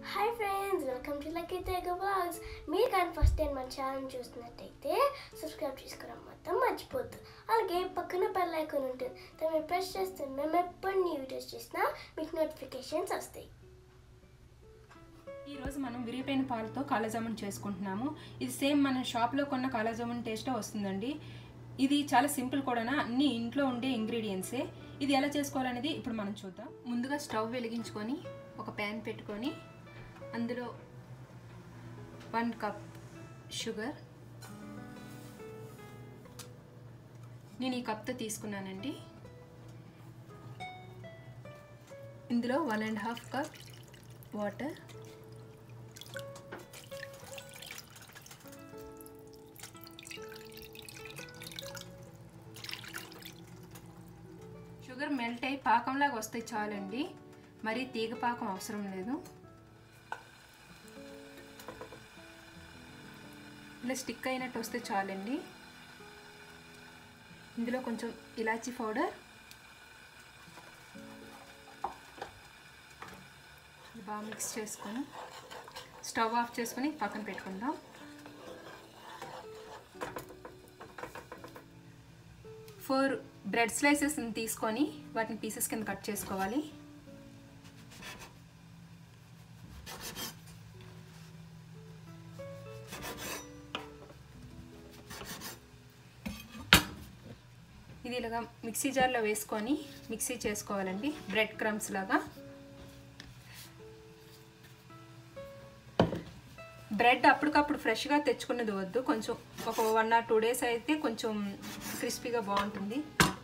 hi friends welcome to lucky తెగ blogs మీరు కానీ ఫస్ట్ టైం మన ఛానల్ చూస్తున్నట్టయితే సబ్స్క్రైబ్ చేసుకోవడం మొత్తం మర్చిపోద్దు అలాగే పక్కన బెల్ ఐకాన్ ఉంటుంది దాన్ని మీరు ప్రెస్ చేస్తే మేము ఎప్పుడు న్యూ వీడియోస్ చేసినా మీకు నోటిఫికేషన్స్ వస్తాయి ఈరోజు మనం విరిగిపోయిన పాలతో కాలాజామున్ చేసుకుంటున్నాము ఇది సేమ్ మన షాప్లో కొన్న కాలాజామున్ టేస్టే వస్తుందండి ఇది చాలా సింపుల్ కూడా అన్ని ఇంట్లో ఉండే ఇంగ్రీడియంట్సే ఇది ఎలా చేసుకోవాలనేది ఇప్పుడు మనం చూద్దాం ముందుగా స్టవ్ వెలిగించుకొని ఒక ప్యాన్ పెట్టుకొని అందులో వన్ కప్ షుగర్ నేను ఈ కప్తో తీసుకున్నానండి ఇందులో one and half cup water sugar melt అయి పాకంలాగా వస్తే చాలండి మరీ తీగ పాకం అవసరం లేదు ఇలా స్టిక్ అయినట్టు వస్తే చాలండి ఇందులో కొంచెం ఇలాచీ పౌడర్ బాగా మిక్స్ చేసుకొని స్టవ్ ఆఫ్ చేసుకొని పక్కన పెట్టుకుందాం ఫోర్ బ్రెడ్ స్లైసెస్ తీసుకొని వాటిని పీసెస్ కింద కట్ చేసుకోవాలి ఇది ఇలాగా మిక్సీ జార్లో వేసుకొని మిక్సీ చేసుకోవాలండి బ్రెడ్ క్రమ్స్ లాగా బ్రెడ్ అప్పటికప్పుడు ఫ్రెష్గా తెచ్చుకున్నది వద్దు కొంచెం ఒక వన్ ఆర్ టూ డేస్ అయితే కొంచెం క్రిస్పీగా బాగుంటుంది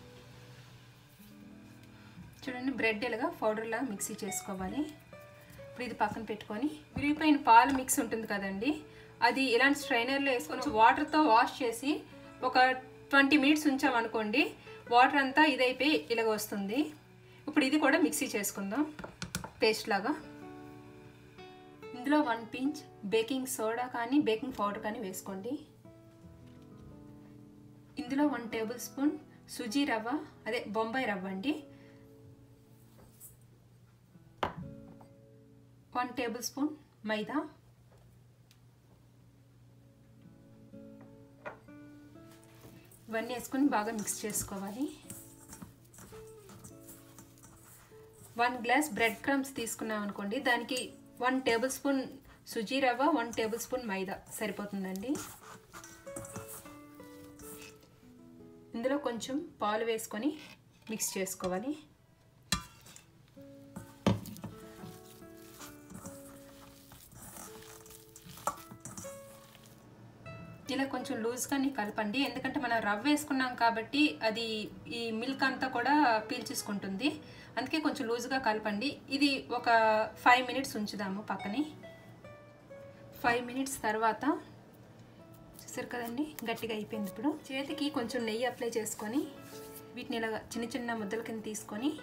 చూడండి బ్రెడ్ ఇలాగా పౌడర్లా మిక్సీ చేసుకోవాలి ఇప్పుడు ఇది పక్కన పెట్టుకొని విరిగిపోయిన పాలు మిక్స్ ఉంటుంది కదండి అది ఇలాంటి స్ట్రైనర్లో వేసుకొని వాటర్తో వాష్ చేసి ఒక ట్వంటీ మినిట్స్ ఉంచామనుకోండి వాటర్ అంతా ఇదైపోయి ఇలాగ వస్తుంది ఇప్పుడు ఇది కూడా మిక్సీ చేసుకుందాం పేస్ట్ లాగా ఇందులో వన్ పించ్ బేకింగ్ సోడా కానీ బేకింగ్ పౌడర్ కానీ వేసుకోండి ఇందులో వన్ టేబుల్ స్పూన్ సుజీ రవ్వ అదే బొంబాయి రవ్వ అండి వన్ టేబుల్ స్పూన్ మైదా ఇవన్నీ వేసుకొని బాగా మిక్స్ చేసుకోవాలి వన్ గ్లాస్ బ్రెడ్ క్రమ్స్ తీసుకున్నాం అనుకోండి దానికి వన్ టేబుల్ స్పూన్ సుజీ రవ్వ వన్ టేబుల్ స్పూన్ మైదా సరిపోతుందండి ఇందులో కొంచెం పాలు వేసుకొని మిక్స్ చేసుకోవాలి ఇలా కొంచెం లూజ్గానే కలపండి ఎందుకంటే మనం రవ్వ వేసుకున్నాం కాబట్టి అది ఈ మిల్క్ అంతా కూడా పీల్చేసుకుంటుంది అందుకే కొంచెం లూజ్గా కలపండి ఇది ఒక ఫైవ్ మినిట్స్ ఉంచుదాము పక్కనే ఫైవ్ మినిట్స్ తర్వాత చూసారు కదండి గట్టిగా అయిపోయింది ఇప్పుడు చేతికి కొంచెం నెయ్యి అప్లై చేసుకొని వీటిని ఇలా చిన్న చిన్న ముద్దల కింద తీసుకొని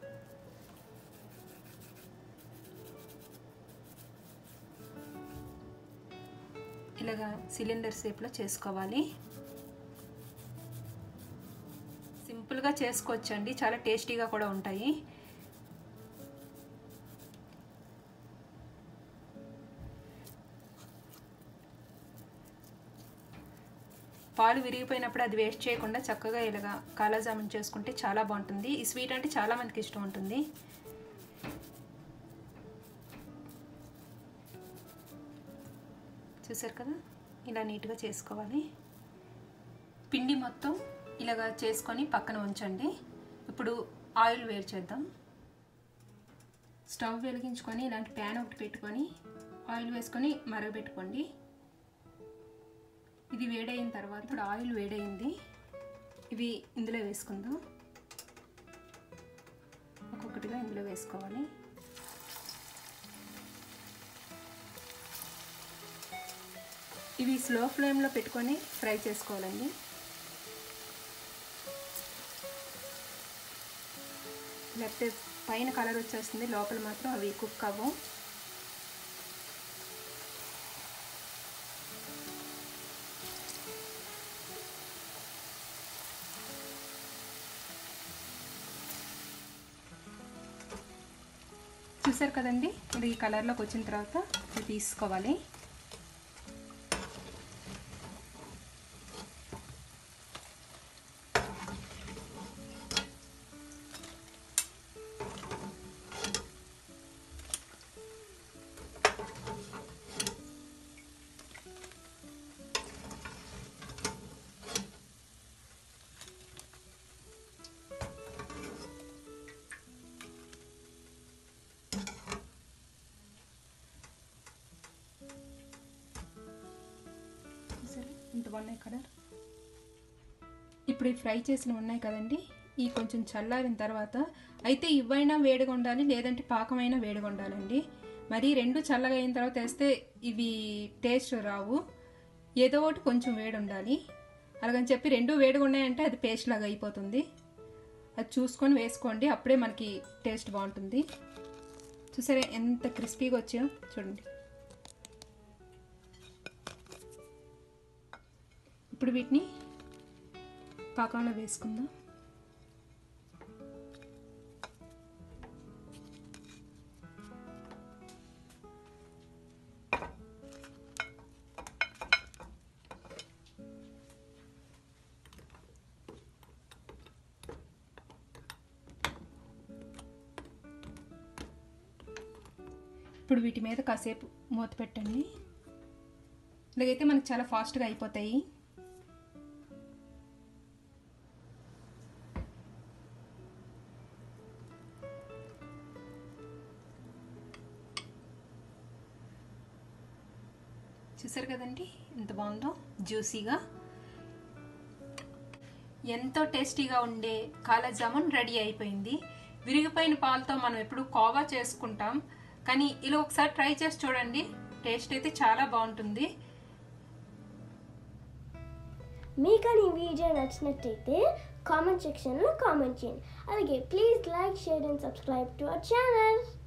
ఇలాగా సిలిండర్ షేప్లో చేసుకోవాలి సింపుల్గా చేసుకోవచ్చండి చాలా టేస్టీగా కూడా ఉంటాయి పాలు విరిగిపోయినప్పుడు అది వేస్ట్ చేయకుండా చక్కగా ఇలాగా కాలాజామున్ చేసుకుంటే చాలా బాగుంటుంది ఈ స్వీట్ అంటే చాలా మందికి ఇష్టం ఉంటుంది చూసారు కదా ఇలా నీట్గా చేసుకోవాలి పిండి మొత్తం ఇలాగా చేసుకొని పక్కన ఉంచండి ఇప్పుడు ఆయిల్ వేడి చేద్దాం స్టవ్ వెలిగించుకొని ఇలాంటి ప్యాన్ ఒకటి పెట్టుకొని ఆయిల్ వేసుకొని మరగబెట్టుకోండి ఇది వేడైన తర్వాత ఇప్పుడు ఆయిల్ వేడైంది ఇవి ఇందులో వేసుకుందాం ఒక్కొక్కటిగా ఇందులో వేసుకోవాలి ఇవి స్లో ఫ్లేమ్లో పెట్టుకొని ఫ్రై చేసుకోవాలండి లేకపోతే పైన కలర్ వచ్చేస్తుంది లోపల మాత్రం అవి కుక్ అవ్వవు చూసారు కదండి ఇది ఈ కలర్లోకి వచ్చిన తర్వాత ఇది తీసుకోవాలి చూసారా ఇంత బాగున్నాయి కలర్ ఇప్పుడు ఈ ఫ్రై చేసినవి ఉన్నాయి కదండి ఈ కొంచెం చల్లారిన తర్వాత అయితే ఇవైనా వేడిగా ఉండాలి లేదంటే పాకమైనా వేడిగా ఉండాలండి మరి రెండు చల్లగా అయిన తర్వాత వేస్తే ఇవి టేస్ట్ రావు ఏదో ఒకటి కొంచెం వేడి ఉండాలి అలాగని చెప్పి రెండు వేడిగా ఉన్నాయంటే అది పేస్ట్ లాగా అయిపోతుంది అది చూసుకొని వేసుకోండి అప్పుడే మనకి టేస్ట్ బాగుంటుంది చూసారా ఎంత క్రిస్పీగా వచ్చాయో చూడండి ఇప్పుడు వీటిని పాకంలో వేసుకుందాం ఇప్పుడు వీటి మీద కాసేపు మూత పెట్టండి ఇలాగైతే మనకు చాలా ఫాస్ట్గా అయిపోతాయి చూసారు కదండి ఎంత బాగుందో జ్యూసీగా ఎంతో టేస్టీగా ఉండే కాలా జామున్ రెడీ అయిపోయింది విరిగిపోయిన పాలతో మనం ఎప్పుడు కోవా చేసుకుంటాం కానీ ఇలా ఒకసారి ట్రై చేసి చూడండి టేస్ట్ అయితే చాలా బాగుంటుంది మీకు కానీ ఈ వీడియో నచ్చినట్టయితే కామెంట్ సెక్షన్లో కామెంట్ చేయండి అలాగే please like share and subscribe to our channel